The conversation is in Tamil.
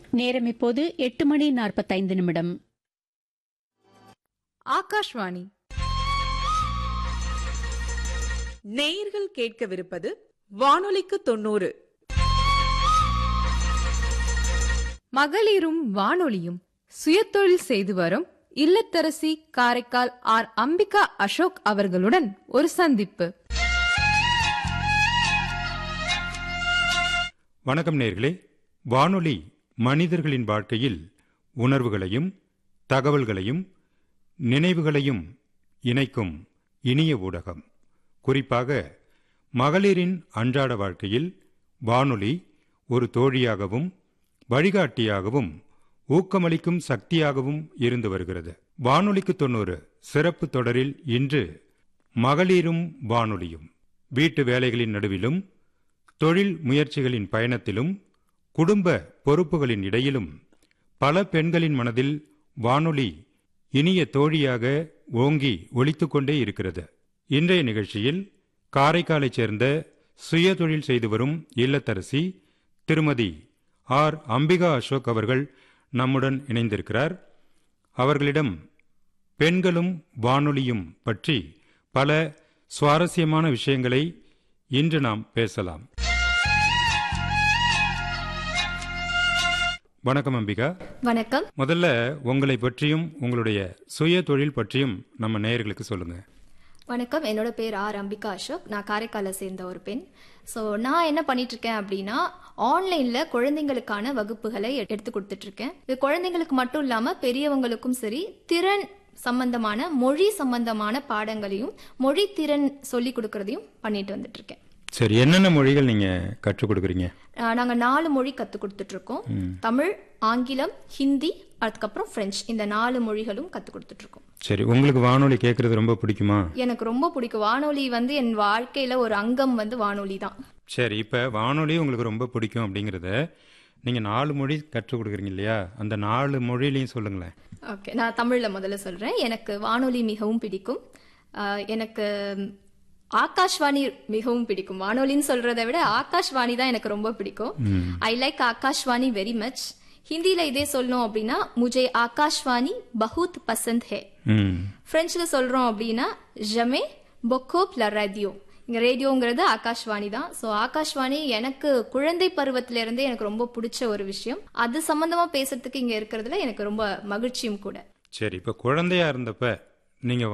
நேரம் இப்போது எட்டு மணி நாற்பத்தைந்து நிமிடம் ஆகாஷ்வாணி நேயர்கள் கேட்கவிருப்பது வானொலிக்கு தொண்ணூறு மகளிரும் வானொலியும் சுயதொழில் செய்து வரும் இல்லத்தரசி காரைக்கால் ஆர் அம்பிகா அசோக் அவர்களுடன் ஒரு சந்திப்பு வணக்கம் நேர்களே வானொலி மனிதர்களின் வாழ்க்கையில் உணர்வுகளையும் தகவல்களையும் நினைவுகளையும் இணைக்கும் இனிய ஊடகம் குறிப்பாக மகளிரின் அன்றாட வாழ்க்கையில் வானொலி ஒரு தோழியாகவும் வழிகாட்டியாகவும் ஊக்கமளிக்கும் சக்தியாகவும் இருந்து வருகிறது வானொலிக்கு தொண்ணூறு சிறப்பு தொடரில் இன்று மகளிரும் வானொலியும் வீட்டு வேலைகளின் நடுவிலும் தொழில் முயற்சிகளின் பயணத்திலும் குடும்ப பொறுப்புகளின் இடையிலும் பல பெண்களின் மனதில் வானொலி இனிய தோழியாக ஓங்கி ஒலித்துக் கொண்டே இருக்கிறது இன்றைய நிகழ்ச்சியில் காரைக்காலைச் சேர்ந்த சுயதொழில் செய்து வரும் இல்லத்தரசி திருமதி ஆர் அம்பிகா அசோக் அவர்கள் நம்முடன் இணைந்திருக்கிறார் அவர்களிடம் பெண்களும் வானொலியும் பற்றி பல சுவாரஸ்யமான விஷயங்களை இன்று நாம் பேசலாம் வணக்கம் அம்பிகா வணக்கம் முதல்ல உங்களை பற்றியும் உங்களுடைய சுய தொழில் பற்றியும் நம்ம நேயர்களுக்கு சொல்லுங்க வணக்கம் என்னோட பேர் ஆர் அம்பிகா அசோக் நான் காரைக்காலை சேர்ந்த ஒரு பெண் ஸோ நான் என்ன பண்ணிட்டு இருக்கேன் அப்படின்னா ஆன்லைன்ல குழந்தைங்களுக்கான வகுப்புகளை எ- எடுத்து கொடுத்துட்டு இருக்கேன் இது குழந்தைங்களுக்கு மட்டும் இல்லாம பெரியவங்களுக்கும் சரி திறன் சம்பந்தமான மொழி சம்பந்தமான பாடங்களையும் மொழி திறன் சொல்லி கொடுக்கறதையும் பண்ணிட்டு வந்துட்டு இருக்கேன் சரி என்னென்ன மொழிகள் நீங்க கற்றுக் கொடுக்குறீங்க ஆஹ் நாங்க நாலு மொழி கத்து கொடுத்துட்டு இருக்கோம் தமிழ் ஆங்கிலம் ஹிந்தி அதுக்கப்புறம் பிரெஞ்சு இந்த நாலு மொழிகளும் கத்து கொடுத்துட்டு இருக்கோம் சரி உங்களுக்கு வானொலி கேட்கறது ரொம்ப பிடிக்குமா எனக்கு ரொம்ப பிடிக்கும் வானொலி வந்து என் வாழ்க்கையில ஒரு அங்கம் வந்து வானொலி தான் சரி இப்ப வானொலி உங்களுக்கு ரொம்ப பிடிக்கும் அப்படிங்கறத நீங்க நாலு மொழி கற்றுக் கொடுக்குறீங்க இல்லையா அந்த நாலு மொழியிலையும் சொல்லுங்களேன் ஓகே நான் தமிழ்ல முதல்ல சொல்றேன் எனக்கு வானொலி மிகவும் பிடிக்கும் ஆஹ் எனக்கு ஆகாஷ்வாணி மிகவும் பிடிக்கும் வானொலின்னு சொல்றதை விட ஆகாஷ்வாணி தான் எனக்கு ரொம்ப பிடிக்கும் I like Akashvani very much ஹிந்தில இதே சொல்லணும் அப்படின்னா முஜே ஆகாஷ்வாணி பஹுத் பசந்த் ஹே ம் பிரெஞ்சுல சொல்றோம் அப்படின்னா ஜமே பொக்கோப் ல ரேடியோ இங்க ரேடியோங்கிறது ஆகாஷ்வாணி தான் ஸோ ஆகாஷ்வாணி எனக்கு குழந்தை பருவத்தில இருந்தே எனக்கு ரொம்ப பிடிச்ச ஒரு விஷயம் அது சம்பந்தமா பேசுறதுக்கு இங்க இருக்கிறதுல எனக்கு ரொம்ப மகிழ்ச்சியும் கூட சரி இப்ப குழந்தையா இருந்தப்ப நீங்க